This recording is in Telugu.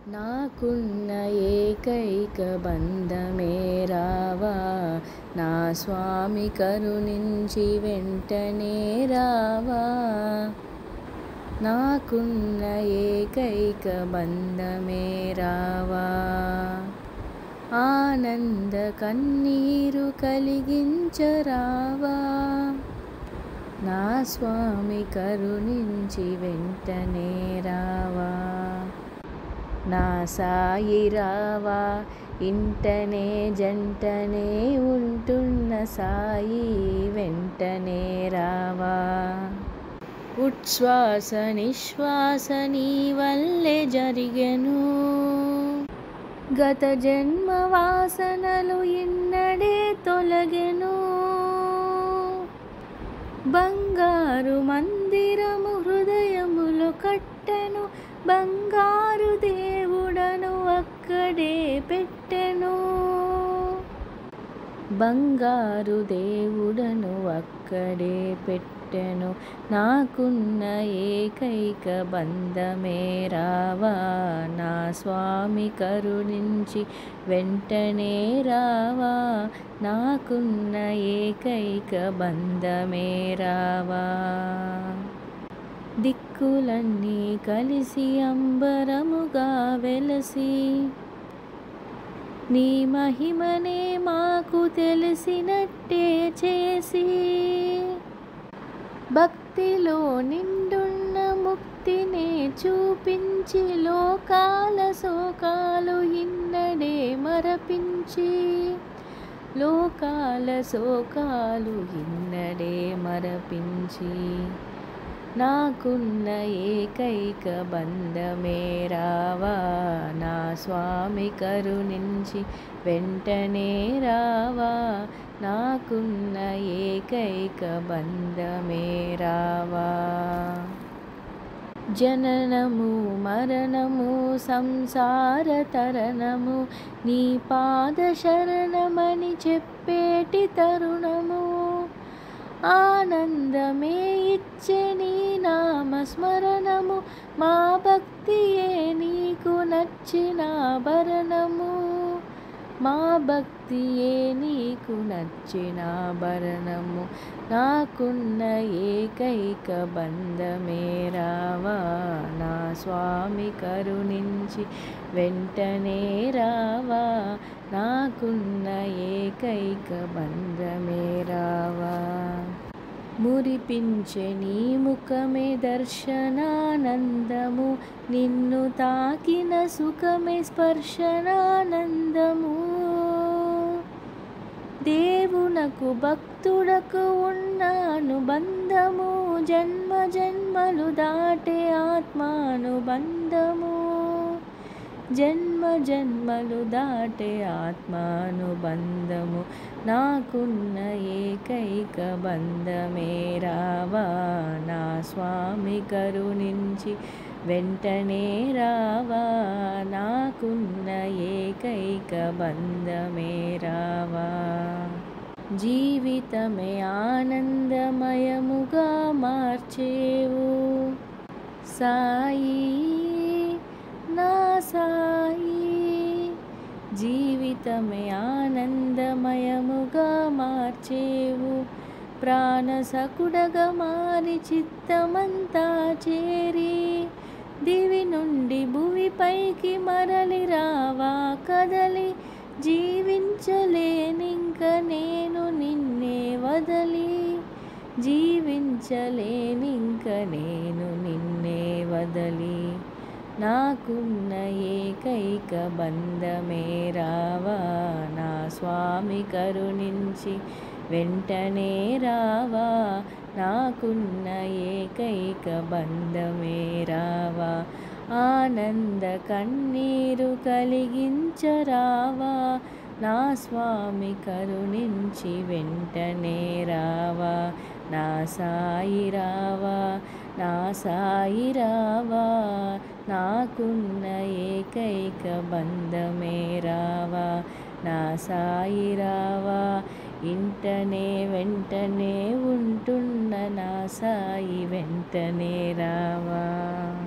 నాకున్న ఏకైక బంధమే రావా నా స్వామి కరుణించి వెంటనే రావా నాకున్న ఏకైక బంధమే రావా ఆనంద కన్నీరు కలిగించరావా నా స్వామి కరుణించి వెంటనే రావా నా సాయి రావా ఇంటనే జంటనే ఉంటున్న సాయి వెంటనే రావా ఉచ్ఛ్వాస నిశ్వాస నీ వల్లే జరిగెను గత జన్మ వాసనలు ఇన్నడే తొలగెను బంగారు మందిరము హృదయములో కట్టెను బంగారు దేవుడను అక్కడే పెట్టెను బంగారు దేవుడను అక్కడే పెట్టెను నాకున్న ఏకైక బంధమే రావా నా స్వామి కరుణించి వెంటనే రావా నాకున్న ఏకైక బంధమే రావా దిక్కులన్నీ కలిసి అంబరముగా వెలసి నీ మహిమనే మాకు తెలిసినట్టే చేసి భక్తిలో నిండున్న ముక్తినే చూపించి లోకాల శోకాలు ఇన్నడే మరపించి లోకాల శోకాలు ఇన్నడే మరపించి నాకున్న ఏకైక బంధమే రావా నా స్వామి కరుణించి వెంటనే రావా నాకున్న ఏకైక బంధమే రావా జననము మరణము సంసార తరణము నీ పాద శరణమని చెప్పేటి తరుణము ఆనందమే ఇచ్చే నీ నామస్మరణము మా భక్తియే నీకు నచ్చిన భరణము మా భక్తియే నీకు నచ్చిన భరణము నాకున్న ఏకైక బంధమే రావా నా స్వామి కరుణించి వెంటనే రావా నాకున్న ఏకైక బంధమే రావా మురిపించే నీ ముఖమే దర్శనానందము నిన్ను తాకిన సుఖమే స్పర్శనానందము దేవునకు భక్తుడకు ఉన్న అనుబంధము జన్మ జన్మలు దాటే ఆత్మానుబంధము జన్మ జన్మలు దాటే ఆత్మానుబంధము నాకున్న ఏకైక బంధమే రావా నా స్వామి కరుణించి వెంటనే రావా నాకున్న ఏకైక బంధమే రావా జీవితమే ఆనందమయముగా మార్చేవు సాయి నా సాయి జీవితమే ఆనందమయముగా మార్చేవు ప్రాణసకుడగా మారి చిత్తమంతా చేరి దివి నుండి భువిపైకి మరలి రావా కదలి జీవించలేనింక నేను నిన్నే వదలి జీవించలేనింక నేను నిన్నే వదలి నాకున్న ఏకైక బంధమే రావా నా స్వామి కరుణించి వెంటనే రావా నాకున్న ఏకైక బంధమే రావా ఆనంద కన్నీరు కలిగించరావా నా స్వామి కరుణించి వెంటనే రావా నా సాయి రావా నా సాయి రావా నాకున్న ఏకైక బంధమే రావా నా సాయి రావా ఇంటనే వెంటనే ఉంటున్న నా సాయి వెంటనే రావా